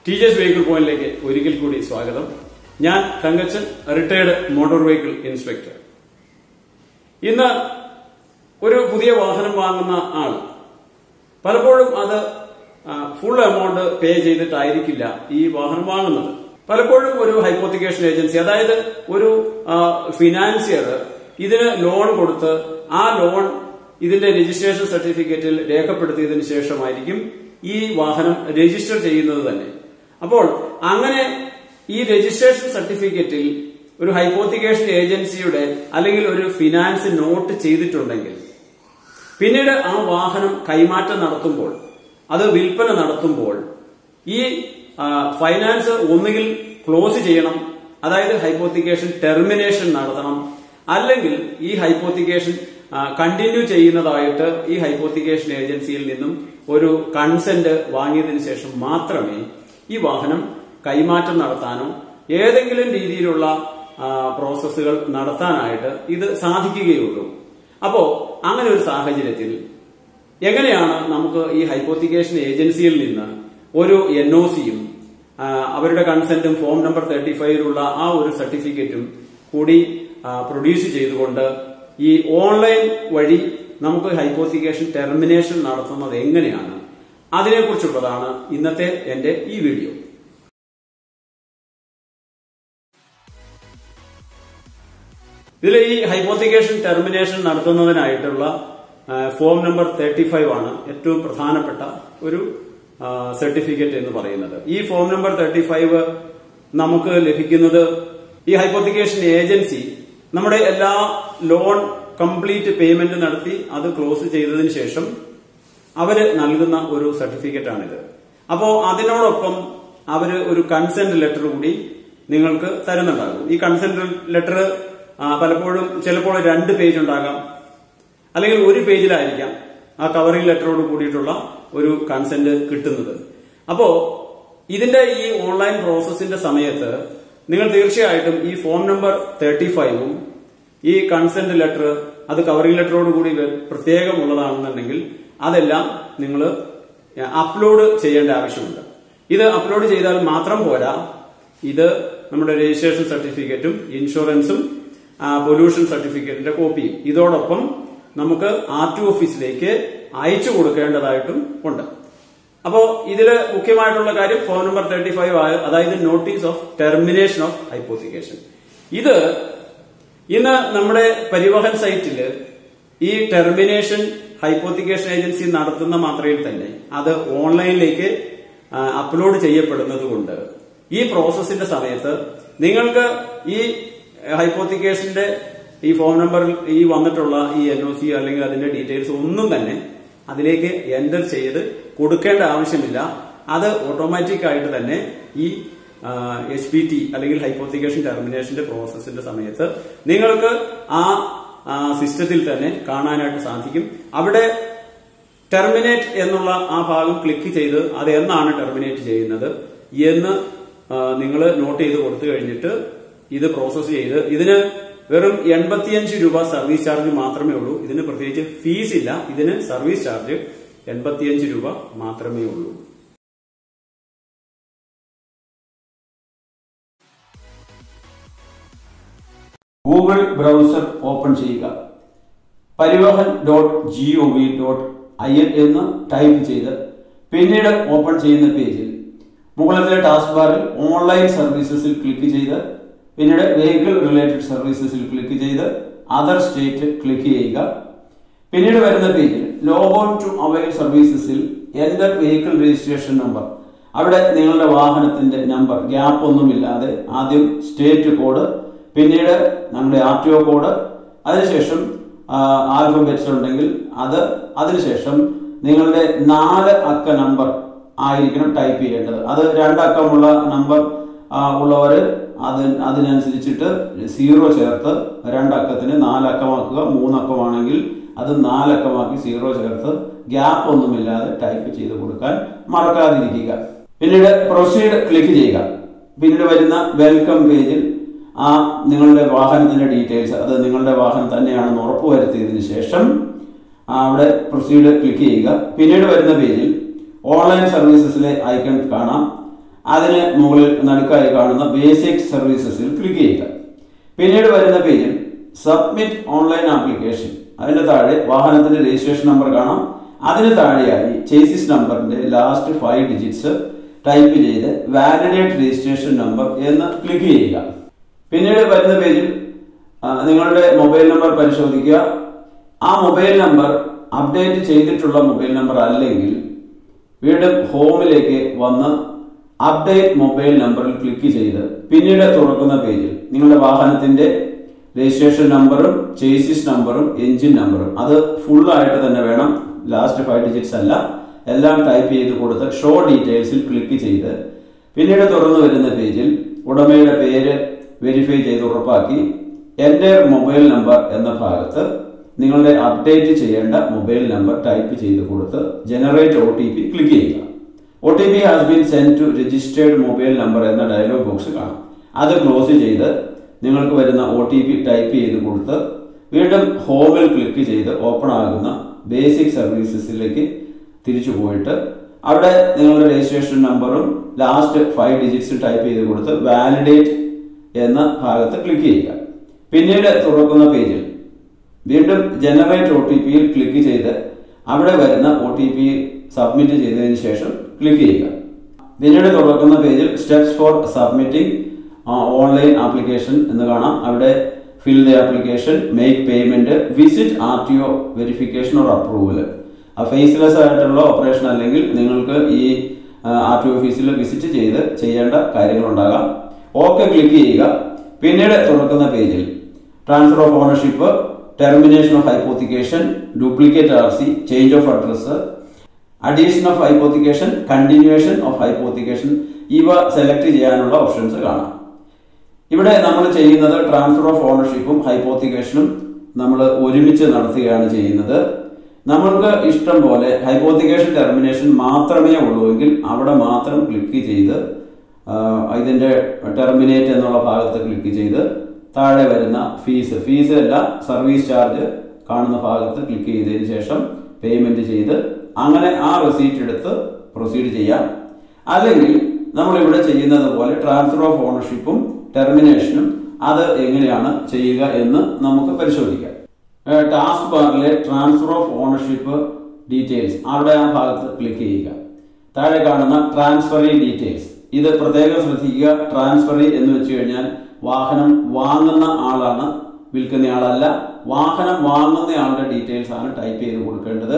teachers vehicle പോയിന്റിലേക്ക് ഒരിക്കൽ കൂടി സ്വാഗതം ഞാൻ Thankachan retired motor vehicle inspector ഇന്ന് ഒരു പുതിയ വാഹനം വാങ്ങുന്ന ആൾ പലപ്പോഴും അത് ഫുൾ എമൗണ്ട് പേ ചെയ്തിട്ടായിരിക്കില്ല ഈ വാഹനം വാങ്ങുന്നത് പലപ്പോഴും ഒരു ഹൈപ്പോത്തിക്കേഷൻ ഏജൻസി അതായത് ഒരു ഫിനാൻസിയർ ഇതിന് ലോൺ കൊടുത്ത് ആ ലോൺ ഇതിന്റെ രജിസ്ട്രേഷൻ സർട്ടിഫിക്കറ്റിൽ രേഖപ്പെടുത്തിയതിനു ശേഷമായിരിക്കും ഈ വാഹനം രജിസ്റ്റർ ചെയ്യുന്നത് തന്നെ അപ്പോൾ അങ്ങനെ ഈ രജിസ്ട്രേഷൻ സർട്ടിഫിക്കറ്റിൽ ഒരു ഹൈപ്പോത്തിക്കേഷൻ ഏജൻസിയുടെ അല്ലെങ്കിൽ ഒരു ഫിനാൻസ് നോട്ട് ചെയ്തിട്ടുണ്ടെങ്കിൽ പിന്നീട് ആ വാഹനം കൈമാറ്റം നടത്തുമ്പോൾ അത് വിൽപ്പന നടത്തുമ്പോൾ ഈ ഫൈനാൻസ് ഒന്നുകിൽ ക്ലോസ് ചെയ്യണം അതായത് ഹൈപ്പോത്തിക്കേഷൻ ടെർമിനേഷൻ നടത്തണം അല്ലെങ്കിൽ ഈ ഹൈപ്പോത്തിക്കേഷൻ കണ്ടിന്യൂ ചെയ്യുന്നതായിട്ട് ഈ ഹൈപ്പോത്തിക്കേഷൻ ഏജൻസിയിൽ നിന്നും ഒരു കൺസെന്റ് വാങ്ങിയതിനു ശേഷം മാത്രമേ ഈ വാഹനം കൈമാറ്റം നടത്താനോ ഏതെങ്കിലും രീതിയിലുള്ള പ്രോസസ്സുകൾ നടത്താനായിട്ട് ഇത് സാധിക്കുകയുള്ളൂ അപ്പോ അങ്ങനെ ഒരു സാഹചര്യത്തിൽ എങ്ങനെയാണ് നമുക്ക് ഈ ഹൈപ്പോത്തിക്കേഷൻ ഏജൻസിയിൽ നിന്ന് ഒരു എൻ ഒ സിയും അവരുടെ കൺസെന്റും ഫോം നമ്പർ തേർട്ടി ഫൈവിലുള്ള ആ ഒരു സർട്ടിഫിക്കറ്റും കൂടി പ്രൊഡ്യൂസ് ചെയ്തുകൊണ്ട് ഈ ഓൺലൈൻ വഴി നമുക്ക് ഹൈപ്പോത്തിക്കേഷൻ ടെർമിനേഷൻ നടത്തുന്നത് എങ്ങനെയാണ് അതിനെക്കുറിച്ചുള്ളതാണ് ഇന്നത്തെ എന്റെ ഈ വീഡിയോ ഇതിൽ ഈ ഹൈപ്പോത്തിക്കേഷൻ ടെർമിനേഷൻ നടത്തുന്നതിനായിട്ടുള്ള ഫോം നമ്പർ തേർട്ടി ഫൈവ് ആണ് ഏറ്റവും പ്രധാനപ്പെട്ട ഒരു സർട്ടിഫിക്കറ്റ് എന്ന് പറയുന്നത് ഈ ഫോം നമ്പർ തേർട്ടി ഫൈവ് നമുക്ക് ലഭിക്കുന്നത് ഈ ഹൈപ്പോത്തിക്കേഷൻ ഏജൻസി നമ്മുടെ എല്ലാ ലോൺ കംപ്ലീറ്റ് പേയ്മെന്റ് നടത്തി അത് ക്ലോസ് ചെയ്തതിനു ശേഷം അവര് നൽകുന്ന ഒരു സർട്ടിഫിക്കറ്റ് ആണിത് അപ്പോ അതിനോടൊപ്പം അവര് ഒരു കൺസെന്റ് ലെറ്റർ കൂടി നിങ്ങൾക്ക് തരുന്നുണ്ടാകും ഈ കൺസെന്റ് ലെറ്റർ പലപ്പോഴും ചിലപ്പോൾ രണ്ട് പേജ് ഉണ്ടാകാം അല്ലെങ്കിൽ ഒരു പേജിലായിരിക്കാം ആ കവറിംഗ് ലെറ്ററോട് കൂടിയിട്ടുള്ള ഒരു കൺസെന്റ് കിട്ടുന്നത് അപ്പോ ഇതിന്റെ ഈ ഓൺലൈൻ പ്രോസസ്സിന്റെ സമയത്ത് നിങ്ങൾ തീർച്ചയായിട്ടും ഈ ഫോം നമ്പർ തേർട്ടി ഫൈവും ഈ കൺസെന്റ് ലെറ്റർ അത് കവറിംഗ് ലെറ്ററോട് കൂടി പ്രത്യേകം ഉള്ളതാണെന്നുണ്ടെങ്കിൽ അതെല്ലാം നിങ്ങൾ അപ്ലോഡ് ചെയ്യേണ്ട ആവശ്യമുണ്ട് ഇത് അപ്ലോഡ് ചെയ്താൽ മാത്രം പോരാ ഇത് നമ്മുടെ രജിസ്ട്രേഷൻ സർട്ടിഫിക്കറ്റും ഇൻഷുറൻസും പൊല്യൂഷൻ സർട്ടിഫിക്കറ്റിന്റെ കോപ്പിയും ഇതോടൊപ്പം നമുക്ക് ആർ ടി ഓഫീസിലേക്ക് അയച്ചു കൊടുക്കേണ്ടതായിട്ടും ഉണ്ട് അപ്പോ ഇതില് മുഖ്യമായിട്ടുള്ള കാര്യം ഫോൺ നമ്പർ തേർട്ടി ഫൈവ് അതായത് notice of termination of hypothecation ഇത് ഇന്ന് നമ്മുടെ പരിവഹൻ സൈറ്റില് ഈ ടെർമിനേഷൻ ഹൈപ്പോത്തിക്കേഷൻ ഏജൻസി നടത്തുന്ന മാത്രയിൽ തന്നെ അത് ഓൺലൈനിലേക്ക് അപ്ലോഡ് ചെയ്യപ്പെടുന്നത് കൊണ്ട് ഈ പ്രോസസ്സിന്റെ സമയത്ത് നിങ്ങൾക്ക് ഈ ഹൈപ്പോത്തിക്കേഷന്റെ ഈ ഫോൺ നമ്പറിൽ ഈ വന്നിട്ടുള്ള ഈ എൻ ഒ സി അല്ലെങ്കിൽ അതിന്റെ ഡീറ്റെയിൽസ് ഒന്നും തന്നെ അതിലേക്ക് എൻ്റർ ചെയ്ത് കൊടുക്കേണ്ട ആവശ്യമില്ല അത് ഓട്ടോമാറ്റിക് ആയിട്ട് തന്നെ ഈ എച്ച് പി ടി അല്ലെങ്കിൽ ഹൈപ്പോത്തിക്കേഷൻ ടെർമിനേഷന്റെ പ്രോസസ്സിന്റെ സമയത്ത് നിങ്ങൾക്ക് ആ സിസ്റ്റത്തിൽ തന്നെ കാണാനായിട്ട് സാധിക്കും അവിടെ ടെർമിനേറ്റ് എന്നുള്ള ആ ഭാഗം ക്ലിക്ക് ചെയ്ത് അത് എന്നാണ് ടെർമിനേറ്റ് ചെയ്യുന്നത് എന്ന് നിങ്ങൾ നോട്ട് ചെയ്ത് കൊടുത്തു കഴിഞ്ഞിട്ട് ഇത് പ്രോസസ് ചെയ്ത് ഇതിന് വെറും എൺപത്തിയഞ്ച് രൂപ സർവീസ് ചാർജ് മാത്രമേ ഉള്ളൂ ഇതിന് പ്രത്യേകിച്ച് ഫീസ് ഇല്ല ഇതിന് സർവീസ് ചാർജ് എൺപത്തിയഞ്ച് രൂപ മാത്രമേ ഉള്ളൂ ഗൂഗിൾ ബ്രൗസർ ഓപ്പൺ ചെയ്യുക Parivahan dot G O V dot I N എന്ന് ടൈപ്പ് ചെയ്ത് പിന്നീട് ഓപ്പൺ ചെയ്യുന്ന പേജിൽ മുകളിലെ ടാസ്ക് ബാറിൽ ഓൺലൈൻ സർവീസസിൽ ക്ലിക്ക് ചെയ്ത് പിന്നീട് വെഹിക്കിൾ റിലേറ്റഡ് സർവീസസിൽ ക്ലിക്ക് ചെയ്ത് അതർ സ്റ്റേറ്റ് ക്ലിക്ക് ചെയ്യുക പിന്നീട് വരുന്ന പേജിൽ ലോഗോൺ ടു അവൈൽ സർവീസസിൽ എൻ്റർ വെഹിക്കിൾ രജിസ്ട്രേഷൻ നമ്പർ അവിടെ നിങ്ങളുടെ വാഹനത്തിന്റെ നമ്പർ ഗ്യാപ്പ് ഒന്നുമില്ലാതെ ആദ്യം സ്റ്റേറ്റ് കോഡ് പിന്നീട് നമ്മുടെ ആർ ടി ഒ കോഡ് അതിനുശേഷം ആൽഫബറ്റ്സ് ഉണ്ടെങ്കിൽ അത് അതിനുശേഷം നിങ്ങളുടെ നാല് അക്ക നമ്പർ ആയിരിക്കണം ടൈപ്പ് ചെയ്യേണ്ടത് അത് രണ്ടക്കമുള്ള നമ്പർ ഉള്ളവർ അത് അതിനനുസരിച്ചിട്ട് സീറോ ചേർത്ത് രണ്ടക്കത്തിന് നാലക്കമാക്കുക മൂന്നക്കമാണെങ്കിൽ അത് നാലക്കമാക്കി സീറോ ചേർത്ത് ഗ്യാപ്പ് ഒന്നുമില്ലാതെ ടൈപ്പ് ചെയ്ത് കൊടുക്കാൻ മറക്കാതിരിക്കുക പിന്നീട് പ്രൊസീഡ് ക്ലിക്ക് ചെയ്യുക പിന്നീട് വരുന്ന വെൽക്കം പേജിൽ ആ നിങ്ങളുടെ വാഹനത്തിന്റെ ഡീറ്റെയിൽസ് അത് നിങ്ങളുടെ വാഹനം തന്നെയാണെന്ന് ഉറപ്പുവരുത്തിയതിനു ശേഷം അവിടെ പ്രൊസീഡ് ക്ലിക്ക് ചെയ്യുക പിന്നീട് വരുന്ന പേജിൽ ഓൺലൈൻ സർവീസസിലെ ഐക്കൺ കാണാം അതിന് മുകളിൽ നടുക്കായി കാണുന്ന ബേസിക് സർവീസസിൽ ക്ലിക്ക് ചെയ്യുക പിന്നീട് വരുന്ന പേജിൽ സബ്മിറ്റ് ഓൺലൈൻ ആപ്ലിക്കേഷൻ അതിന്റെ താഴെ വാഹനത്തിന്റെ രജിസ്ട്രേഷൻ നമ്പർ കാണാം അതിന് താഴെയായി ചേസിസ് നമ്പറിന്റെ ലാസ്റ്റ് ഫൈവ് ഡിജിറ്റ്സ് ടൈപ്പ് ചെയ്ത് വാലിഡേറ്റ് രജിസ്ട്രേഷൻ നമ്പർ എന്ന് ക്ലിക്ക് ചെയ്യുക പിന്നീട് വരുന്ന പേജിൽ ആ, നിങ്ങളുടെ മൊബൈൽ നമ്പർ പരിശോധിക്കുക ആ മൊബൈൽ നമ്പർ അപ്ഡേറ്റ് ചെയ്തിട്ടുള്ള മൊബൈൽ നമ്പർ അല്ലെങ്കിൽ വീണ്ടും ഹോമിലേക്ക് വന്ന് അപ്ഡേറ്റ് മൊബൈൽ നമ്പറിൽ ക്ലിക്ക് ചെയ്ത് പിന്നീട് തുറക്കുന്ന പേജിൽ നിങ്ങളുടെ വാഹനത്തിന്റെ രജിസ്ട്രേഷൻ നമ്പറും ചേസിസ് നമ്പറും എഞ്ചിൻ നമ്പറും അത് ഫുൾ ആയിട്ട് തന്നെ വേണം ലാസ്റ്റ് ഫൈവ് ഡിജിറ്റ്സ് അല്ല എല്ലാം ടൈപ്പ് ചെയ്ത് കൊടുത്ത് ഷോ ഡീറ്റെയിൽസിൽ ക്ലിക്ക് ചെയ്ത് പിന്നീട് തുറന്നു വരുന്ന പേജിൽ ഉടമയുടെ പേര് വെരിഫൈ ചെയ്ത് ഉറപ്പാക്കി എൻ്റെ മൊബൈൽ നമ്പർ എന്ന ഭാഗത്ത് നിങ്ങളുടെ അപ്ഡേറ്റ് ചെയ്യേണ്ട മൊബൈൽ നമ്പർ ടൈപ്പ് ചെയ്ത് കൊടുത്ത് generate O T P click ചെയ്യുക O T P has been send to registered mobile number എന്ന ഡയലോഗ് ബോക്സ് കാണാം അത് ക്ലോസ് ചെയ്ത് നിങ്ങൾക്ക് വരുന്ന ഒ ടി പി ടൈപ്പ് ചെയ്ത് കൊടുത്ത് വീണ്ടും ഹോമിൽ ക്ലിക്ക് ചെയ്ത് ഓപ്പൺ ആകുന്ന ബേസിക് സർവീസസിലേക്ക് തിരിച്ചു പോയിട്ട് അവിടെ നിങ്ങളുടെ രജിസ്ട്രേഷൻ നമ്പറും ലാസ്റ്റ് ഫൈവ് ഡിജിറ്റ്സ് ടൈപ്പ് ചെയ്ത് കൊടുത്ത് വാലിഡേറ്റ് എന്ന ഭാഗത്ത് ക്ലിക്ക് ചെയ്യുക പിന്നീട് തുറക്കുന്ന പേജിൽ വീണ്ടും ജനറേറ്റ് ഒ ടി പിയിൽ ക്ലിക്ക് ചെയ്ത് അവിടെ വരുന്ന ഒ ടി പി സബ്മിറ്റ് ചെയ്തതിന് ശേഷം ക്ലിക്ക് ചെയ്യുക പിന്നീട് തുറക്കുന്ന പേജിൽ steps for submitting online application എന്ന് കാണാം അവിടെ fill the application make payment visit R T O verification or approval ആ ഫേസ്ലെസ് ആയിട്ടുള്ള ഓപ്പറേഷൻ അല്ലെങ്കിൽ നിങ്ങൾക്ക് ഈ ആർ ടി ഓഫീസിൽ വിസിറ്റ് ചെയ്ത് ചെയ്യേണ്ട കാര്യങ്ങളുണ്ടാകാം ഓക്കെ ക്ലിക്ക് ചെയ്യുക പിന്നീട് തുറക്കുന്ന പേജിൽ transfer of ownership termination of hypothecation duplicate R C change of address addition of hypothecation continuation of hypothecation ഇവ സെലക്ട് ചെയ്യാനുള്ള ഓപ്ഷൻസ് കാണാം ഇവിടെ നമ്മൾ ചെയ്യുന്നത് ട്രാൻസ്ഫർ ഓഫ് ഓണർഷിപ്പും ഹൈപ്പോത്തിക്കേഷനും നമ്മൾ ഒരുമിച്ച് നടത്തുകയാണ് ചെയ്യുന്നത് നമ്മൾക്ക് ഇഷ്ടം പോലെ ഹൈപ്പോത്തിക്കേഷൻ ടെർമിനേഷൻ മാത്രമേ ഉള്ളൂ എങ്കിൽ അവിടെ മാത്രം ക്ലിക്ക് ചെയ്ത് ആ, ഇതിന്റെ ടെർമിനേറ്റ് എന്നുള്ള ഭാഗത്ത് ക്ലിക്ക് ചെയ്ത് താഴെ വരുന്ന ഫീസ് ഫീസ് അല്ല സർവീസ് ചാർജ് കാണുന്ന ഭാഗത്ത് ക്ലിക്ക് ചെയ്തതിന് ശേഷം പേയ്മെന്റ് ചെയ്ത് അങ്ങനെ ആ റെസീറ്റ് എടുത്ത് പ്രൊസീഡ് ചെയ്യാം അല്ലെങ്കിൽ നമ്മൾ ഇവിടെ ചെയ്യുന്നത് പോലെ ട്രാൻസ്ഫർ ഓഫ് ഓണർഷിപ്പും ടെർമിനേഷനും അത് എങ്ങനെയാണ് ചെയ്യുക എന്ന് നമുക്ക് പരിശോധിക്കാം ടാസ്ക് ബാറിലെ ട്രാൻസ്ഫർ ഓഫ് ഓണർഷിപ്പ് ഡീറ്റെയിൽസ് അവിടെ ആ ഭാഗത്ത് ക്ലിക്ക് ചെയ്യുക താഴെ കാണുന്ന ട്രാൻസ്ഫറി ഡീറ്റെയിൽസ് ഇത് പ്രത്യേകം ശ്രദ്ധിക്കുക ട്രാൻസ്ഫറി എന്ന് വെച്ച് കഴിഞ്ഞാൽ വാഹനം വാങ്ങുന്ന ആളാണ് വിൽക്കുന്ന ആളല്ല വാഹനം വാങ്ങുന്ന ആളുടെ ഡീറ്റെയിൽസ് ആണ് ടൈപ്പ് ചെയ്ത് കൊടുക്കേണ്ടത്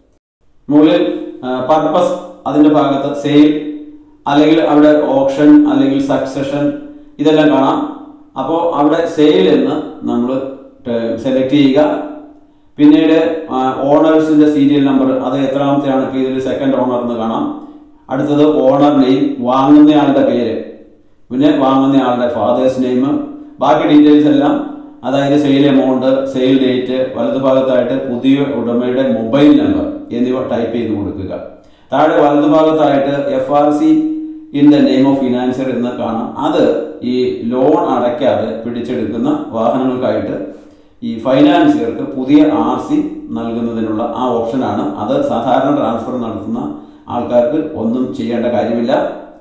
മുകളിൽ പർപ്പസ് അതിന്റെ ഭാഗത്ത് സെയിൽ അല്ലെങ്കിൽ അവിടെ ഓപ്ഷൻ അല്ലെങ്കിൽ സക്സഷൻ ഇതെല്ലാം കാണാം അപ്പോൾ അവിടെ സെയിൽ എന്ന് നമ്മൾ സെലക്ട് ചെയ്യുക പിന്നീട് ഓണേഴ്സിന്റെ സീരിയൽ നമ്പർ അത് എത്രാമത്തെയാണ് ഇപ്പോൾ ഇതിൽ സെക്കൻഡ് ഓണർ എന്ന് കാണാം അടുത്തത് ഓണർ നെയിം വാങ്ങുന്നയാളുടെ പേര് പിന്നെ വാങ്ങുന്നയാളുടെ ഫാദേഴ്സ് നെയിം ബാക്കി ഡീറ്റെയിൽസ് എല്ലാം അതായത് സെയിൽ എമൗണ്ട് സെയിൽ ഡേറ്റ് വലതു ഭാഗത്തായിട്ട് പുതിയ ഉടമയുടെ മൊബൈൽ നമ്പർ എന്നിവ ടൈപ്പ് ചെയ്ത് കൊടുക്കുക താഴെ വലതു ഭാഗത്തായിട്ട് F R C in the name of financer എന്ന് കാണാം അത് ഈ ലോൺ അടയ്ക്കാതെ പിടിച്ചെടുക്കുന്ന വാഹനങ്ങൾക്കായിട്ട് ഈ ഫൈനാൻസിയർക്ക് പുതിയ ആർ സി നൽകുന്നതിനുള്ള ആ ഓപ്ഷനാണ് അത് സാധാരണ ട്രാൻസ്ഫർ നടത്തുന്ന ആൾക്കാർക്ക് ഒന്നും ചെയ്യേണ്ട കാര്യമില്ല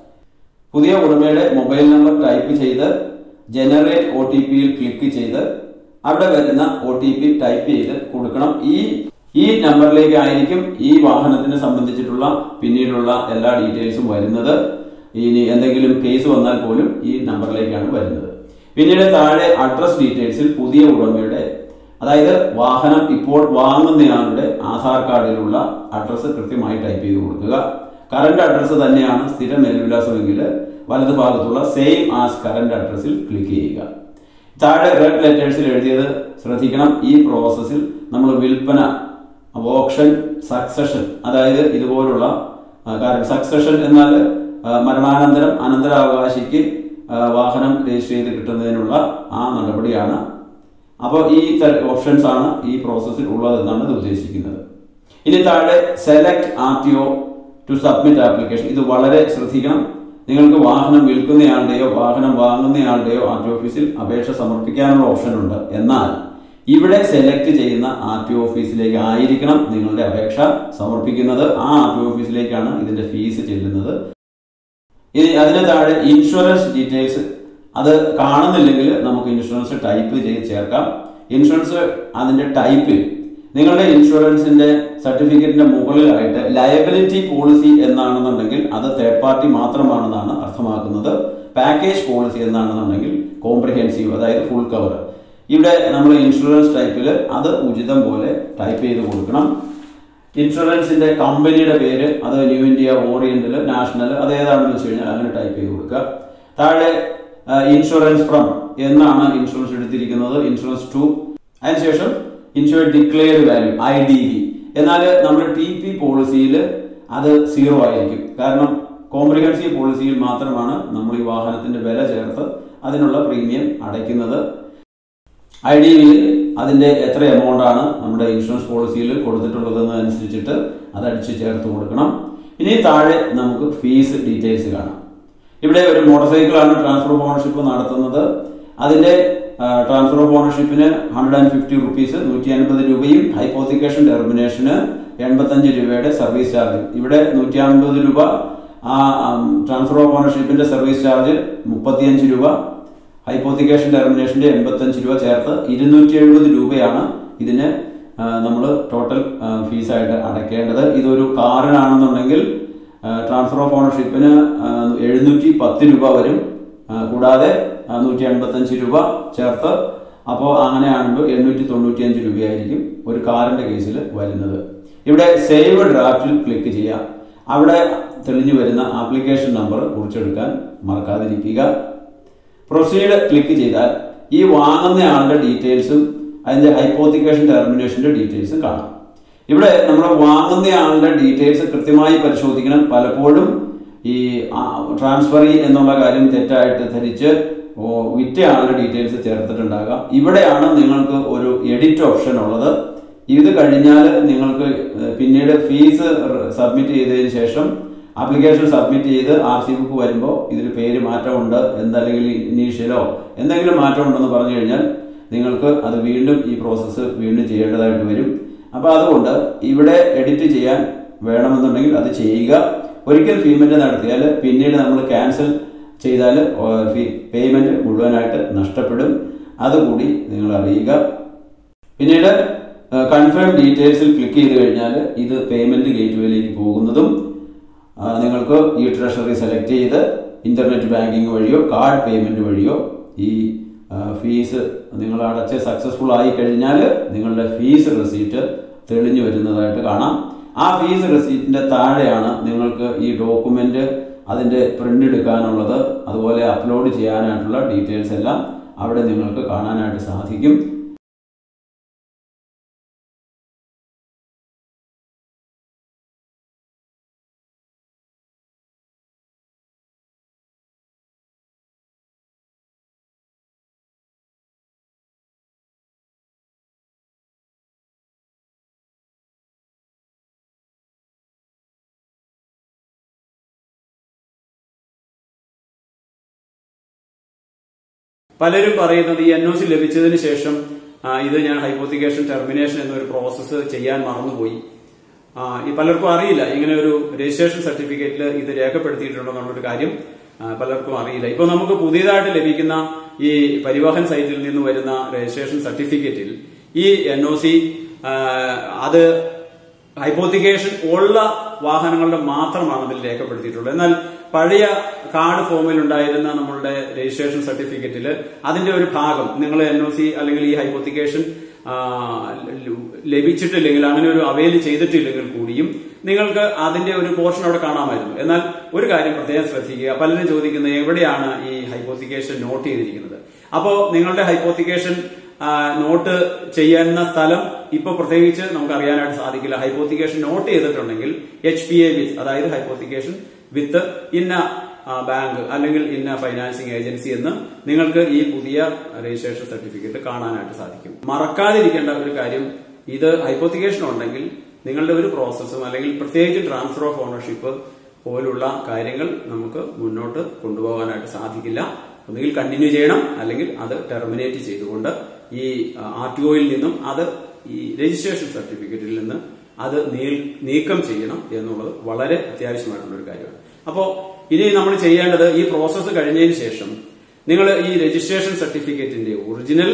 പുതിയ ഉടമയുടെ മൊബൈൽ നമ്പർ ടൈപ്പ് ചെയ്ത് ജനറേറ്റ് ഒ ടി പിയിൽ ക്ലിക്ക് ചെയ്ത് അവിടെ വരുന്ന ഒ ടി പി ടൈപ്പ് ചെയ്ത് കൊടുക്കണം ഈ ഈ നമ്പറിലേക്കായിരിക്കും ഈ വാഹനത്തിനെ സംബന്ധിച്ചിട്ടുള്ള പിന്നീടുള്ള എല്ലാ ഡീറ്റെയിൽസും വരുന്നത് ഇനി എന്തെങ്കിലും കേസ് വന്നാൽ പോലും ഈ നമ്പറിലേക്കാണ് വരുന്നത് പിന്നീട് താഴെ അഡ്രസ് ഡീറ്റെയിൽസിൽ പുതിയ ഉടമയുടെ അതായത് വാഹനം ഇപ്പോൾ വാങ്ങുന്നയാളുടെ ആധാർ കാർഡിലുള്ള അഡ്രസ്സ് കൃത്യമായി ടൈപ്പ് ചെയ്ത് കൊടുക്കുക കറണ്ട് അഡ്രസ്സ് തന്നെയാണ് സ്ഥിര മേൽവിലാസമെങ്കിൽ വലതു ഭാഗത്തുള്ള സെയിം ആസ് കറണ്ട് അഡ്രസ്സിൽ ക്ലിക്ക് ചെയ്യുക താഴെ റെഡ് ലെറ്റേഴ്സിൽ എഴുതിയത് ശ്രദ്ധിക്കണം ഈ പ്രോസസ്സിൽ നമ്മൾ വിൽപ്പന ഓപ്ഷൻ സക്സഷൻ അതായത് ഇതുപോലുള്ള ആ, കാര്യം സക്സഷൻ എന്നാൽ ആ, മരണാനന്തരം അനന്തരാവകാശിക്ക് ആ, വാഹനം രജിസ്റ്റർ ചെയ്ത് കിട്ടുന്നതിനുള്ള ആ നടപടിയാണ് അപ്പോൾ ഈ ഓപ്ഷൻസ് ആണ് ഈ പ്രോസസ്സിൽ ഉള്ളതെന്നാണ് ഇത് ഉദ്ദേശിക്കുന്നത് ഇനി താഴെ select R T O to submit application ഇത് വളരെ ശ്രദ്ധിക്കണം നിങ്ങൾക്ക് വാഹനം വിൽക്കുന്നയാളുടെയോ വാഹനം വാങ്ങുന്നയാളുടെയോ ആർ ടി ഓഫീസിൽ അപേക്ഷ സമർപ്പിക്കാനുള്ള ഓപ്ഷൻ ഉണ്ട് എന്നാൽ ഇവിടെ സെലക്ട് ചെയ്യുന്ന ആർ ടി ഓഫീസിലേക്ക് ആയിരിക്കണം നിങ്ങളുടെ അപേക്ഷ സമർപ്പിക്കുന്നത് ആ ആർ ടി ഓഫീസിലേക്കാണ് ഇതിന്റെ ഫീസ് ചെല്ലുന്നത് ഇനി അതിന് താഴെ ഇൻഷുറൻസ് ഡീറ്റെയിൽസ് അത് കാണുന്നില്ലെങ്കിൽ നമുക്ക് ഇൻഷുറൻസ് ടൈപ്പ് ചെയ്ത് ചേർക്കാം ഇൻഷുറൻസ് അതിന്റെ ടൈപ്പിൽ നിങ്ങളുടെ ഇൻഷുറൻസിന്റെ സർട്ടിഫിക്കറ്റിന്റെ മുകളിലായിട്ട് ലയബിലിറ്റി പോളിസി എന്നാണെന്നുണ്ടെങ്കിൽ അത് തേർഡ് പാർട്ടി മാത്രമാണെന്നാണ് അർത്ഥമാക്കുന്നത് പാക്കേജ് പോളിസി എന്നാണെന്നുണ്ടെങ്കിൽ കോംപ്രിഹെൻസീവ് അതായത് ഫുൾ കവർ ഇവിടെ നമ്മൾ ഇൻഷുറൻസ് ടൈപ്പിൽ അത് ഉചിതം പോലെ ടൈപ്പ് ചെയ്ത് കൊടുക്കണം ഇൻഷുറൻസിന്റെ കമ്പനിയുടെ പേര് അത് ന്യൂ ഇന്ത്യ ഓറിയന്റൽ നാഷണൽ അത് ഏതാണെന്ന് വെച്ച് കഴിഞ്ഞാൽ അങ്ങനെ ടൈപ്പ് ചെയ്ത് കൊടുക്കുക താഴെ ഇൻഷുറൻസ് ഫ്രം എന്നാണ് ഇൻഷുറൻസ് എടുത്തിരിക്കുന്നത് ഇൻഷുറൻസ് ടു അതിനുശേഷം insurance declared value I D V എന്നാൽ നമ്മുടെ ടി പി പോളിസിയിൽ അത് സീറോ ആയിരിക്കും കാരണം കോംപ്രിഹെൻസീവ് പോളിസിയിൽ മാത്രമാണ് നമ്മൾ ഈ വാഹനത്തിന്റെ വില ചേർത്ത് അതിനുള്ള പ്രീമിയം അടയ്ക്കുന്നത് ഐ ഡി വിയിൽ അതിന്റെ എത്ര എമൗണ്ട് ആണ് നമ്മുടെ ഇൻഷുറൻസ് പോളിസിയിൽ കൊടുത്തിട്ടുള്ളതെന്ന് അനുസരിച്ചിട്ട് അത് അടിച്ച് ചേർത്ത് കൊടുക്കണം ഇനി താഴെ നമുക്ക് ഫീസ് ഡീറ്റെയിൽസ് കാണാം ഇവിടെ ഒരു മോട്ടോർ സൈക്കിളാണ് ട്രാൻസ്ഫർ ഓഫ് ഓണർഷിപ്പ് നടത്തുന്നത് അതിന്റെ ട്രാൻസ്ഫർ ഓഫ് ഓണർഷിപ്പിന് ഹൺഡ്രഡ് ആൻഡ് ഫിഫ്റ്റി റുപ്പീസ് നൂറ്റി അൻപത് രൂപയും ഹൈപ്പോത്തിക്കേഷൻ ടെർമിനേഷന് എൺപത്തഞ്ച് രൂപയുടെ സർവീസ് ചാർജ് ഇവിടെ നൂറ്റി അൻപത് രൂപ ആ ട്രാൻസ്ഫർ ഓഫ് ഓണർഷിപ്പിന്റെ സർവീസ് ചാർജ് മുപ്പത്തിയഞ്ച് രൂപ ഹൈപ്പോത്തിക്കേഷൻ ടെർമിനേഷന്റെ എൺപത്തഞ്ച് രൂപ ചേർത്ത് ഇരുന്നൂറ്റി എഴുപത് രൂപയാണ് ഇതിന് നമ്മൾ ടോട്ടൽ ഫീസായിട്ട് അടയ്ക്കേണ്ടത് ഇതൊരു കാറിനാണെന്നുണ്ടെങ്കിൽ ട്രാൻസ്ഫർ ഓഫ് ഓണർഷിപ്പിന് എഴുന്നൂറ്റി പത്ത് രൂപ വരും ആ, കൂടാതെ നൂറ്റി എൺപത്തഞ്ച് രൂപ ചേർത്ത് അപ്പോൾ അങ്ങനെയാകുമ്പോൾ എണ്ണൂറ്റി തൊണ്ണൂറ്റി അഞ്ച് രൂപയായിരിക്കും ഒരു കാറിന്റെ കേസിൽ വരുന്നത് ഇവിടെ സേവ് ഡ്രാഫ്റ്റിൽ ക്ലിക്ക് ചെയ്യാം അവിടെ തെളിഞ്ഞു വരുന്ന ആപ്ലിക്കേഷൻ നമ്പർ കുറിച്ചെടുക്കാൻ മറക്കാതിരിക്കുക പ്രൊസീഡ് ക്ലിക്ക് ചെയ്താൽ ഈ വാങ്ങുന്ന ആളുടെ ഡീറ്റെയിൽസും അതിന്റെ ഹൈപ്പോത്തിക്കേഷൻ ടെർമിനേഷന്റെ ഡീറ്റെയിൽസും കാണാം ഇവിടെ നമ്മൾ വാങ്ങുന്ന ആളുടെ ഡീറ്റെയിൽസ് കൃത്യമായി പരിശോധിക്കണം പലപ്പോഴും ഈ ട്രാൻസ്ഫറി എന്നുള്ള കാര്യം തെറ്റായിട്ട് ധരിച്ച് ഓ, വിറ്റ ആളുടെ ഡീറ്റെയിൽസ് ചേർത്തിട്ടുണ്ടാകാം ഇവിടെയാണ് നിങ്ങൾക്ക് ഒരു എഡിറ്റ് ഓപ്ഷൻ ഉള്ളത് ഇത് കഴിഞ്ഞാൽ നിങ്ങൾക്ക് ഏഹ്, പിന്നീട് ഫീസ് സബ്മിറ്റ് ചെയ്തതിന് ശേഷം ആപ്ലിക്കേഷൻ സബ്മിറ്റ് ചെയ്ത് ആർ സി ബുക്ക് വരുമ്പോൾ ഇതിൽ പേര് മാറ്റമുണ്ട് എന്തല്ലെങ്കിൽ ഇനീഷ്യലോ എന്തെങ്കിലും മാറ്റം ഉണ്ടെന്ന് പറഞ്ഞു കഴിഞ്ഞാൽ നിങ്ങൾക്ക് അത് വീണ്ടും ഈ പ്രോസസ്സ് വീണ്ടും ചെയ്യേണ്ടതായിട്ട് വരും അപ്പോൾ അതുകൊണ്ട് ഇവിടെ എഡിറ്റ് ചെയ്യാൻ വേണമെന്നുണ്ടെങ്കിൽ അത് ചെയ്യുക ഒരിക്കൽ പേയ്മെന്റ് നടത്തിയാൽ പിന്നീട് നമ്മൾ ക്യാൻസൽ ചെയ്താൽ പേയ്മെന്റ് മുഴുവനായിട്ട് നഷ്ടപ്പെടും അതുകൂടി നിങ്ങൾ അറിയുക പിന്നീട് കൺഫേം ഡീറ്റെയിൽസിൽ ക്ലിക്ക് ചെയ്ത് കഴിഞ്ഞാൽ ഇത് പേയ്മെന്റ് ഗേറ്റ്വേയിലേക്ക് പോകുന്നതും ആ, നിങ്ങൾക്ക് ഈ ട്രഷറി സെലക്ട് ചെയ്ത് ഇന്റർനെറ്റ് ബാങ്കിങ് വഴിയോ കാർഡ് പേയ്മെന്റ് വഴിയോ ഈ ആ, ഫീസ് നിങ്ങൾ അടച്ച് സക്സസ്ഫുൾ ആയി കഴിഞ്ഞാൽ നിങ്ങളുടെ ഫീസ് റെസീറ്റ് തെളിഞ്ഞു വരുന്നതായിട്ട് കാണാം ആ ഫീസ് റെസീറ്റിന്റെ താഴെയാണ് നിങ്ങൾക്ക് ഈ ഡോക്യുമെന്റ് അതിന്റെ പ്രിന്റ് എടുക്കാനുള്ളത് അതുപോലെ അപ്ലോഡ് ചെയ്യാനായിട്ടുള്ള ഡീറ്റെയിൽസ് എല്ലാം അവിടെ നിങ്ങൾക്ക് കാണാനായിട്ട് സാധിക്കും പലരും പറയുന്നത് ഈ എൻ ഒ സി ലഭിച്ചതിന് ശേഷം ആ, ഇത് ഞാൻ ഹൈപ്പോത്തിക്കേഷൻ ടെർമിനേഷൻ എന്നൊരു പ്രോസസ്സ് ചെയ്യാൻ മറന്നുപോയി ആ, ഈ പലർക്കും അറിയില്ല ഇങ്ങനെ ഒരു രജിസ്ട്രേഷൻ സർട്ടിഫിക്കറ്റിൽ ഇത് രേഖപ്പെടുത്തിയിട്ടുണ്ടോ എന്നുള്ളൊരു കാര്യം ആ, പലർക്കും അറിയില്ല ഇപ്പൊ നമുക്ക് പുതിയതായിട്ട് ലഭിക്കുന്ന ഈ പരിവാഹൻ സൈറ്റിൽ നിന്ന് വരുന്ന രജിസ്ട്രേഷൻ സർട്ടിഫിക്കറ്റിൽ ഈ എൻ ഒ സി അത് ഹൈപ്പോത്തിക്കേഷൻ ഉള്ള വാഹനങ്ങളുടെ മാത്രമാണ് അതിൽ രേഖപ്പെടുത്തിയിട്ടുള്ളത് എന്നാൽ പഴയ കാർഡ് ഫോമിൽ ഉണ്ടായിരുന്ന നമ്മളുടെ രജിസ്ട്രേഷൻ സർട്ടിഫിക്കറ്റിൽ അതിന്റെ ഒരു ഭാഗം നിങ്ങൾ എൻ ഒ സി അല്ലെങ്കിൽ ഈ ഹൈപ്പോത്തിക്കേഷൻ ആ, ലഭിച്ചിട്ടില്ലെങ്കിൽ അങ്ങനെ ഒരു അവൈൽ ചെയ്തിട്ടില്ലെങ്കിൽ കൂടിയും നിങ്ങൾക്ക് അതിന്റെ ഒരു പോർഷൻ അവിടെ കാണാമായിരുന്നു എന്നാൽ ഒരു കാര്യം പ്രത്യേകം ശ്രദ്ധിക്കുക പലരും ചോദിക്കുന്നത് എവിടെയാണ് ഈ ഹൈപ്പോത്തിക്കേഷൻ നോട്ട് ചെയ്തിരിക്കുന്നത് അപ്പോ നിങ്ങളുടെ ഹൈപ്പോത്തിക്കേഷൻ ആ, നോട്ട് ചെയ്യുന്ന സ്ഥലം ഇപ്പൊ പ്രത്യേകിച്ച് നമുക്ക് അറിയാനായിട്ട് സാധിക്കില്ല ഹൈപ്പോത്തിക്കേഷൻ നോട്ട് ചെയ്തിട്ടുണ്ടെങ്കിൽ എച്ച് പി എ വിത്ത് അതായത് ഹൈപ്പോത്തിക്കേഷൻ വിത്ത് ഇന്ന ആ, ബാങ്ക് അല്ലെങ്കിൽ ഇന്ന ഫൈനാൻസിങ് ഏജൻസി എന്ന് നിങ്ങൾക്ക് ഈ പുതിയ രജിസ്ട്രേഷൻ സർട്ടിഫിക്കറ്റ് കാണാനായിട്ട് സാധിക്കും മറക്കാതിരിക്കേണ്ട ഒരു കാര്യം ഇത് ഹൈപ്പോത്തിക്കേഷൻ ഉണ്ടെങ്കിൽ നിങ്ങളുടെ ഒരു പ്രോസസ്സും അല്ലെങ്കിൽ പ്രത്യേകിച്ച് ട്രാൻസ്ഫർ ഓഫ് ഓണർഷിപ്പ് പോലുള്ള കാര്യങ്ങൾ നമുക്ക് മുന്നോട്ട് കൊണ്ടുപോകാനായിട്ട് സാധിക്കില്ല ഒന്നുകിൽ കണ്ടിന്യൂ ചെയ്യണം അല്ലെങ്കിൽ അത് ടെർമിനേറ്റ് ചെയ്തുകൊണ്ട് ഈ ആർ ടി ഒയിൽ നിന്നും അത് ഈ രജിസ്ട്രേഷൻ സർട്ടിഫിക്കറ്റിൽ നിന്ന് അത് നീൽ- നീക്കം ചെയ്യണം എന്നുള്ളത് വളരെ അത്യാവശ്യമായിട്ടുള്ള ഒരു കാര്യമാണ് അപ്പോ ഇനി നമ്മൾ ചെയ്യേണ്ടത് ഈ പ്രോസസ്സ് കഴിഞ്ഞതിന് ശേഷം നിങ്ങൾ ഈ രജിസ്ട്രേഷൻ സർട്ടിഫിക്കറ്റിന്റെ ഒറിജിനൽ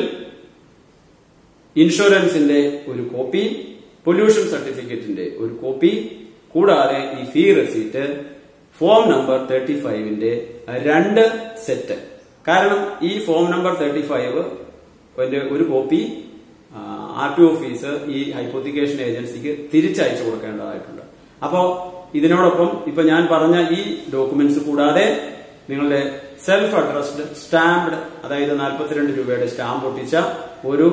ഇൻഷുറൻസിന്റെ ഒരു കോപ്പി പൊല്യൂഷൻ സർട്ടിഫിക്കറ്റിന്റെ ഒരു കോപ്പി കൂടാതെ ഈ fee receipt form number thirty ഫൈവിന്റെ രണ്ട് സെറ്റ് കാരണം ഈ ഫോം നമ്പർ തേർട്ടി ഫൈവ് ഒരു കോപ്പി ആർ ടി ഓഫീസ് ഈ ഹൈപ്പോത്തിക്കേഷൻ ഏജൻസിക്ക് തിരിച്ചയച്ചു കൊടുക്കേണ്ടതായിട്ടുണ്ട് അപ്പോ ഇതിനോടൊപ്പം ഇപ്പൊ ഞാൻ പറഞ്ഞ ഈ ഡോക്യുമെന്റ്സ് കൂടാതെ നിങ്ങളുടെ സെൽഫ് അഡ്രസ്ഡ് സ്റ്റാമ്പ്ഡ് അതായത് നാൽപ്പത്തിരണ്ട് രൂപയുടെ സ്റ്റാമ്പ് ഒട്ടിച്ച ഒരു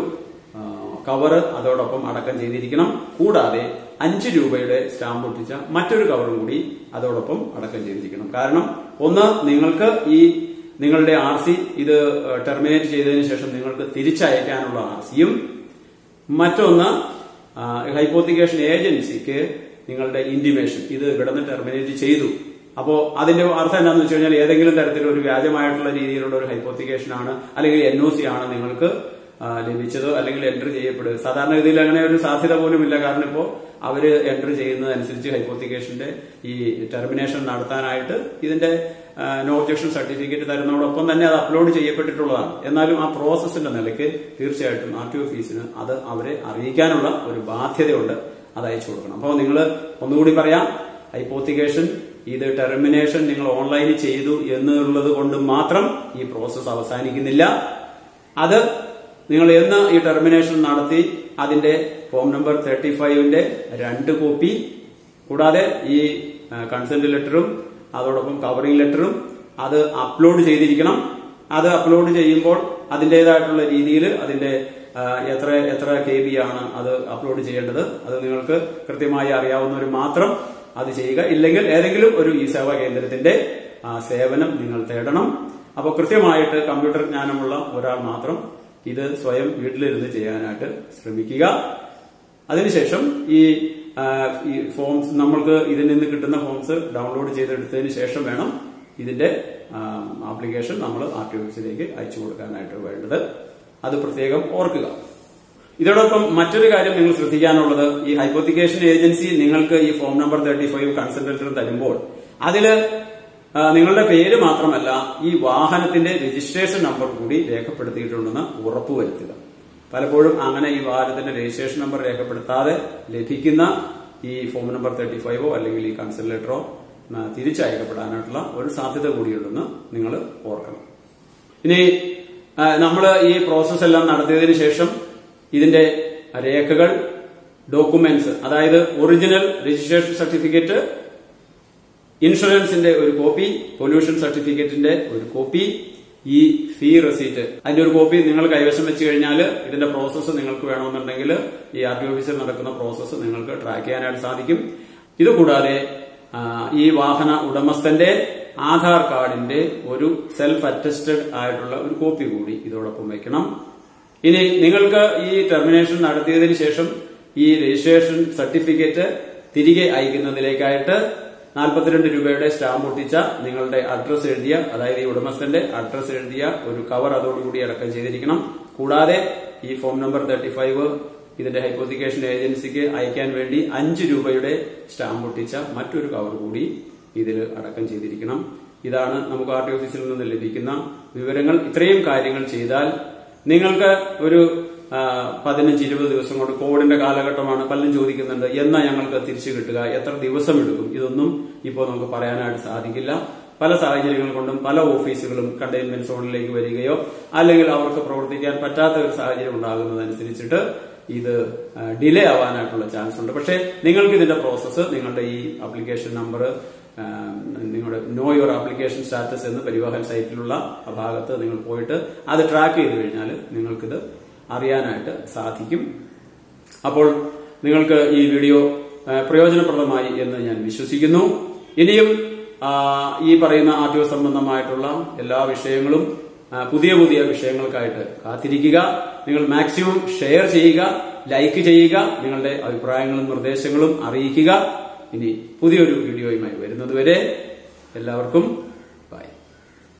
കവർ അതോടൊപ്പം അടക്കം ചെയ്തിരിക്കണം കൂടാതെ അഞ്ച് രൂപയുടെ സ്റ്റാമ്പ് ഒട്ടിച്ച മറ്റൊരു കവറും കൂടി അതോടൊപ്പം അടക്കം ചെയ്തിരിക്കണം കാരണം ഒന്ന് നിങ്ങൾക്ക് ഈ നിങ്ങളുടെ ആർ സി ഇത് ടെർമിനേറ്റ് ചെയ്തതിനു ശേഷം നിങ്ങൾക്ക് തിരിച്ചയക്കാനുള്ള ആർ സിയും മറ്റൊന്ന് ഹൈപ്പോത്തിക്കേഷൻ ഏജൻസിക്ക് നിങ്ങളുടെ ഇന്റിമേഷൻ ഇത് ഇവിടുന്ന് ടെർമിനേറ്റ് ചെയ്തു അപ്പോ അതിന്റെ അർത്ഥം എന്താണെന്ന് വെച്ച് കഴിഞ്ഞാൽ ഏതെങ്കിലും തരത്തിലുള്ള ഒരു വ്യാജമായിട്ടുള്ള രീതിയിലുള്ള ഒരു ഹൈപ്പോത്തിക്കേഷൻ ആണ് അല്ലെങ്കിൽ എൻ ഒ സി ആണ് നിങ്ങൾക്ക് ലഭിച്ചത് അല്ലെങ്കിൽ എൻറ്റർ ചെയ്യപ്പെടുക സാധാരണ ഗതിയിൽ അങ്ങനെ ഒരു സാധ്യത പോലും ഇല്ല കാരണം ഇപ്പോൾ അവര് എൻറ്റർ ചെയ്യുന്നതനുസരിച്ച് ഹൈപ്പോത്തിക്കേഷന്റെ ഈ ടെർമിനേഷൻ നടത്താനായിട്ട് ഇതിന്റെ നോ ഒബ്ജക്ഷൻ സർട്ടിഫിക്കറ്റ് തരുന്നതോടൊപ്പം തന്നെ അത് അപ്ലോഡ് ചെയ്യപ്പെട്ടിട്ടുള്ളതാണ് എന്നാലും ആ പ്രോസസ്സിന്റെ നിലയ്ക്ക് തീർച്ചയായിട്ടും ആർ ടി ഓഫീസിന് അത് അവരെ അറിയിക്കാനുള്ള ഒരു ബാധ്യതയുണ്ട് അത് അയച്ചു കൊടുക്കണം അപ്പോൾ നിങ്ങൾ ഒന്നുകൂടി പറയാം ഹൈപ്പോത്തിക്കേഷൻ ഇത് ടെർമിനേഷൻ നിങ്ങൾ ഓൺലൈനിൽ ചെയ്തു എന്നുള്ളത് കൊണ്ട് മാത്രം ഈ പ്രോസസ്സ് അവസാനിക്കുന്നില്ല അത് നിങ്ങൾ എന്ന് ഈ ടെർമിനേഷൻ നടത്തി അതിന്റെ ഫോം നമ്പർ തേർട്ടി ഫൈവിന്റെ രണ്ട് കോപ്പി കൂടാതെ ഈ കൺസെന്റ് ലെറ്ററും അതോടൊപ്പം കവറിംഗ് ലെറ്ററും അത് അപ്ലോഡ് ചെയ്തിരിക്കണം അത് അപ്ലോഡ് ചെയ്യുമ്പോൾ അതിൻ്റെതായിട്ടുള്ള രീതിയിൽ അതിന്റെ എത്ര എത്ര കെ ബി ആണ് അത് അപ്ലോഡ് ചെയ്യേണ്ടത് അത് നിങ്ങൾക്ക് കൃത്യമായി അറിയാവുന്നവർ മാത്രം അത് ചെയ്യുക ഇല്ലെങ്കിൽ ഏതെങ്കിലും ഒരു ഈ സേവാ കേന്ദ്രത്തിന്റെ സേവനം നിങ്ങൾ തേടണം അപ്പോൾ കൃത്യമായിട്ട് കമ്പ്യൂട്ടർ ജ്ഞാനമുള്ള ഒരാൾ മാത്രം ഇത് സ്വയം വീട്ടിലിരുന്ന് ചെയ്യാനായിട്ട് ശ്രമിക്കുക അതിനുശേഷം ഈ ഈ ഫോംസ് നമ്മൾക്ക് ഇതിൽ നിന്ന് കിട്ടുന്ന ഫോംസ് ഡൗൺലോഡ് ചെയ്തെടുത്തതിന് ശേഷം വേണം ഇതിന്റെ ആപ്ലിക്കേഷൻ നമ്മൾ ആർ ടി ഓഫീസിലേക്ക് അയച്ചു കൊടുക്കാനായിട്ട് വേണ്ടത് അത് പ്രത്യേകം ഓർക്കുക ഇതോടൊപ്പം മറ്റൊരു കാര്യം നിങ്ങൾ ശ്രദ്ധിക്കാനുള്ളത് ഈ ഹൈപ്പോത്തിക്കേഷൻ ഏജൻസി നിങ്ങൾക്ക് ഈ form number thirty five consent തരുമ്പോൾ അതില് നിങ്ങളുടെ പേര് മാത്രമല്ല ഈ വാഹനത്തിന്റെ രജിസ്ട്രേഷൻ നമ്പർ കൂടി രേഖപ്പെടുത്തിയിട്ടുണ്ടെന്ന് ഉറപ്പുവരുത്തുക പലപ്പോഴും അങ്ങനെ ഈ വാഹനത്തിന്റെ രജിസ്ട്രേഷൻ നമ്പർ രേഖപ്പെടുത്താതെ ലഭിക്കുന്ന ഈ ഫോം നമ്പർ തേർട്ടി ഫൈവോ അല്ലെങ്കിൽ ഈ കൺസെന്റ് ലെറ്ററോ തിരിച്ചയക്കപ്പെടാനായിട്ടുള്ള ഒരു സാധ്യത കൂടിയുണ്ടെന്ന് നിങ്ങൾ ഓർക്കണം ഇനി നമ്മൾ ഈ പ്രോസസ് എല്ലാം നടത്തിയതിനു ശേഷം ഇതിന്റെ രേഖകൾ ഡോക്യുമെന്റ്സ് അതായത് ഒറിജിനൽ രജിസ്ട്രേഷൻ സർട്ടിഫിക്കറ്റ് ഇൻഷുറൻസിന്റെ ഒരു കോപ്പി പൊല്യൂഷൻ സർട്ടിഫിക്കറ്റിന്റെ ഒരു കോപ്പി ഈ ഫീ റെസീറ്റ് അതിന്റെ ഒരു കോപ്പി നിങ്ങൾ കൈവശം വെച്ച് കഴിഞ്ഞാൽ ഇതിന്റെ പ്രോസസ്സ് നിങ്ങൾക്ക് വേണമെന്നുണ്ടെങ്കിൽ ഈ ആർ ടി ഓഫീസിൽ നടക്കുന്ന പ്രോസസ്സ് നിങ്ങൾക്ക് ട്രാക്ക് ചെയ്യാനായിട്ട് സാധിക്കും ഇതുകൂടാതെ ഈ വാഹന ഉടമസ്ഥന്റെ ആധാർ കാർഡിന്റെ ഒരു സെൽഫ് അറ്റസ്റ്റഡ് ആയിട്ടുള്ള ഒരു കോപ്പി കൂടി ഇതോടൊപ്പം വെക്കണം ഇനി നിങ്ങൾക്ക് ഈ ടെർമിനേഷൻ നടത്തിയതിനു ശേഷം ഈ രജിസ്ട്രേഷൻ സർട്ടിഫിക്കറ്റ് തിരികെ അയക്കുന്നതിലേക്കായിട്ട് നാൽപ്പത്തിരണ്ട് രൂപയുടെ സ്റ്റാമ്പ് ഒട്ടിച്ച നിങ്ങളുടെ അഡ്രസ് എഴുതിയ അതായത് ഈ ഉടമസ്ഥന്റെ അഡ്രസ് എഴുതിയ ഒരു കവർ അതോടുകൂടി അടക്കം ചെയ്തിരിക്കണം കൂടാതെ ഈ ഫോം നമ്പർ തേർട്ടി ഫൈവ് ഇതിന്റെ ഹൈപ്പോത്തിക്കേഷൻ ഏജൻസിക്ക് അയക്കാൻ വേണ്ടി അഞ്ച് രൂപയുടെ സ്റ്റാമ്പ് ഒട്ടിച്ച മറ്റൊരു കവർ കൂടി ഇതിൽ അടക്കം ചെയ്തിരിക്കണം ഇതാണ് നമുക്ക് ആർ ടി ഓഫീസിൽ നിന്ന് ലഭിക്കുന്ന വിവരങ്ങൾ ഇത്രയും കാര്യങ്ങൾ ചെയ്താൽ നിങ്ങൾക്ക് ഒരു പതിനഞ്ച് ഇരുപത് ദിവസം കൊണ്ട് കോവിഡിന്റെ കാലഘട്ടമാണ് പലരും ചോദിക്കുന്നുണ്ട് എന്നാ ഞങ്ങൾക്ക് തിരിച്ചു കിട്ടുക എത്ര ദിവസം എടുക്കും ഇതൊന്നും ഇപ്പോൾ നമുക്ക് പറയാനായിട്ട് സാധിക്കില്ല പല സാഹചര്യങ്ങൾ കൊണ്ടും പല ഓഫീസുകളും കണ്ടെയ്ൻമെന്റ് സോണിലേക്ക് വരികയോ അല്ലെങ്കിൽ അവർക്ക് പ്രവർത്തിക്കാൻ പറ്റാത്ത ഒരു സാഹചര്യം ഉണ്ടാകുന്നതനുസരിച്ചിട്ട് ഇത് ഡിലേ ആവാനായിട്ടുള്ള ചാൻസ് ഉണ്ട് പക്ഷേ നിങ്ങൾക്ക് ഇതിന്റെ പ്രോസസ്സ് നിങ്ങളുടെ ഈ ആപ്ലിക്കേഷൻ നമ്പർ നിങ്ങളുടെ നോ യുവർ ആപ്ലിക്കേഷൻ സ്റ്റാറ്റസ് എന്ന് പരിവാഹൻ സൈറ്റിലുള്ള ആ ഭാഗത്ത് നിങ്ങൾ പോയിട്ട് അത് ട്രാക്ക് ചെയ്ത് കഴിഞ്ഞാൽ നിങ്ങൾക്കിത് അറിയാനായിട്ട് സാധിക്കും അപ്പോൾ നിങ്ങൾക്ക് ഈ വീഡിയോ പ്രയോജനപ്രദമായി എന്ന് ഞാൻ വിശ്വസിക്കുന്നു ഇനിയും ഈ പറയുന്ന ആർ ടി ഒ സംബന്ധമായിട്ടുള്ള എല്ലാ വിഷയങ്ങളും പുതിയ പുതിയ വിഷയങ്ങൾക്കായിട്ട് കാത്തിരിക്കുക നിങ്ങൾ മാക്സിമം ഷെയർ ചെയ്യുക ലൈക്ക് ചെയ്യുക നിങ്ങളുടെ അഭിപ്രായങ്ങളും നിർദ്ദേശങ്ങളും അറിയിക്കുക ഇനി പുതിയൊരു വീഡിയോയുമായി വരുന്നതുവരെ എല്ലാവർക്കും